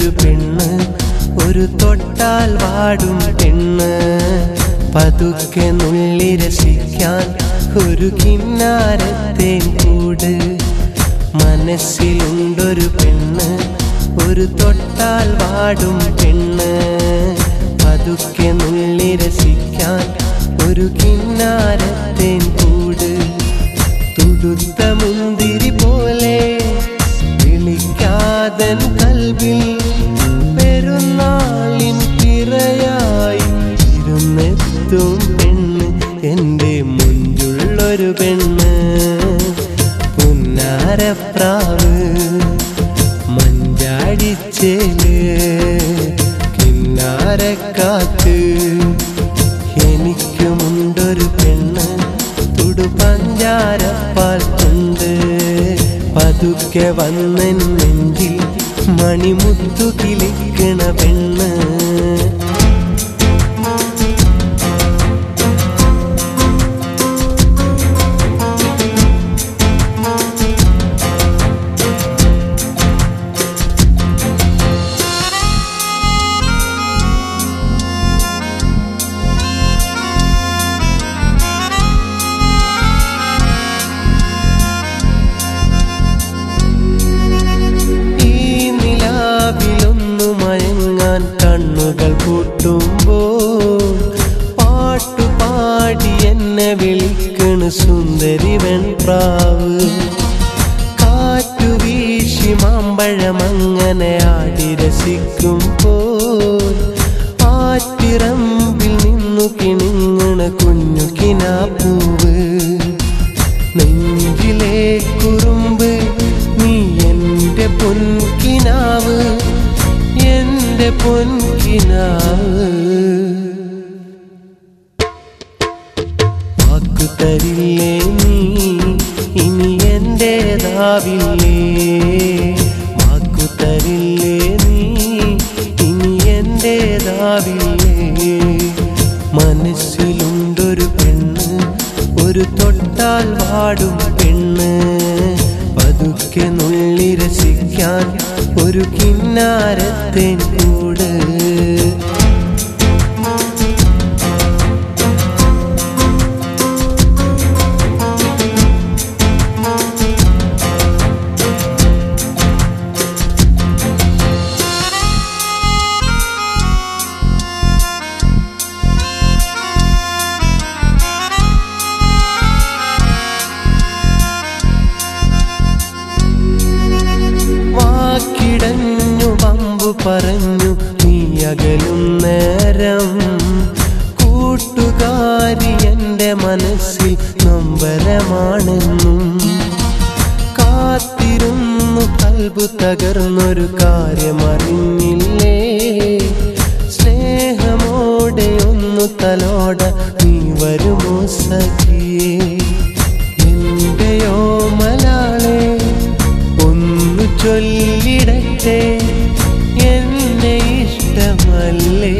മനസ്സിലുണ്ടൊരു പെണ്ണ് ഒരു തൊട്ടാൽ വാടും പെണ്ണ് പതുക്കെ നുള്ളി രസിക്കാൻ ഒരു കിന്നാരത്തെ കൂട് മനസ്സിലുണ്ടൊരു പെണ്ണ് ഒരു തൊട്ടാൽ വാടും പെണ്ണ് പതുക്കെ നുള്ളി രസിക്കാൻ ഒരു കിന്നാരത്തെ കൂട് തുടുത്ത മുന്തിരി പോലെ വിളിക്കാതൻ കൽവിൽ പെരുന്നാളിൻ പിറയായി ഇരുന്നെത്തും പെണ്ണ് എൻ്റെ മുഞ്ചുള്ളൊരു പെണ്ണ് പുന്നാരപ്രാവ് മഞ്ചാടിച്ചേല് കിന്നാരക്കാത്ത് എനിക്കുമുണ്ടൊരു പെണ്ണ് തുടു പഞ്ചാരപ്പാൽ കൊണ്ട് പതുക്കെ വന്നെൻ നെഞ്ചിൽ മണിമുത്തു കിളിക്കണ പെണ്ണ് ഈ നിലാവിലൊന്നു മയങ്ങാൻ കണ്ണുകൾ പൂട്ടുമ്പോൾ പാട്ടുപാടി എന്നെ വിളിക്കണ് സുന്ദരി വെൺപ്രാവ് കാറ്റു വീശി മാമ്പഴമങ്ങനെ ആടി രസിക്കുമ്പോൾ ആറ്റിറമ്പിൽ നിന്നു കിണിങ്ങണ കുഞ്ഞു കിനാപ്പൂവ് നെഞ്ചിലെ കുറുമ്പ് നീ എന്റെ പൊൻകിനാവ് എന്റെ പൊൻകിനാവ് വാക്കു തരില്ലേ നീ ഇനി എന്റേതാവില്ലേ വാക്കു തരില്ലേ നീ ഇനി എന്റേതാവില്ലേ മനസ്സിലുണ്ടൊരു പെണ്ണ് ഒരു തൊട്ടാൽ വാടും പെണ്ണ് പതുക്കെ നുള്ളി രസിക്കാൻ ഒരു കിന്നാരത്തെ കൂട് വാക്കിടഞ്ഞു പമ്പു പറഞ്ഞു നീ അകലും നേരം കൂട്ടുകാരി എൻ്റെ മനസ്സിൽ നൊമ്പരമാണെന്നും കാത്തിരുന്നു കൽബു തകർന്നൊരു കാര്യമറിഞ്ഞില്ലേ സ്നേഹമോടെ ഒന്നു തലോട നീ വരുമോ സഖിയേ എന്റെയോ മലാളെ ഒന്നു ചൊല്ലിടട്ടെ എന്നെ ഇഷ്ടമല്ലേ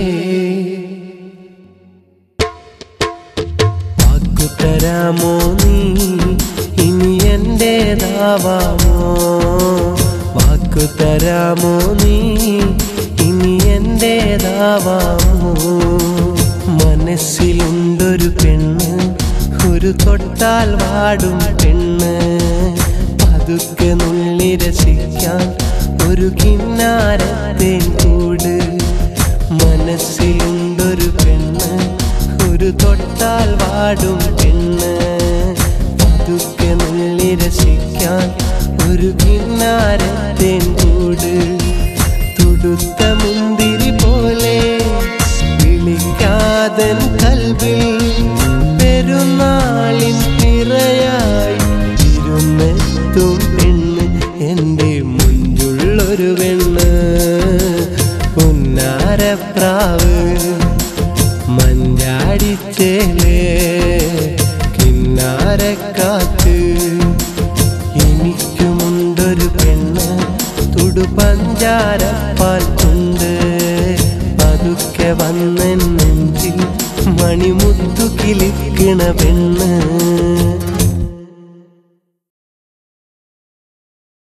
വാക്കു തരാമോ നീ ഇനി എന്റേതാവാമോ വാക്കു തരാമോ നീ ഇനി എന്റേതാവാമോ മനസ്സിലുണ്ടൊരു പെണ്ണ് ഒരു തൊട്ടാൽ വാടും പെണ്ണ് പതുക്കെ നുള്ളി രസിക്കാൻ ഒരു കിന്നാരത്തെ കൂട് മനസ്സിലുണ്ടൊരു പെണ്ണ് ഒരു തൊട്ടാൽ വാടും പെണ്ണ് പതുക്കെ നുള്ളി രസിക്കാൻ ഒരു കിന്നാരത്തെ കൂട് തുടുത്ത മുന്തിരി പോലെ വിളിക്കാതൻ കൽവിൽ പെരുന്നാളിൻ പിറയായി ഇരുന്നെത്തും പെണ്ണ് എൻ്റെ മുഞ്ചുള്ളൊരു പെണ്ണ് പുന്നാരപ്രാവ് മഞ്ചാടിച്ചേലേ കിന്നാരക്കാത്ത് എനിക്കുമുണ്ടൊരു പെണ്ണ് തുടു പഞ്ചാരപ്പാൽ കൊണ്ട് പതുക്കെ വന്നെൻ നെഞ്ചിൽ മണിമുത്തു കിളിക്കണ പെണ്ണ്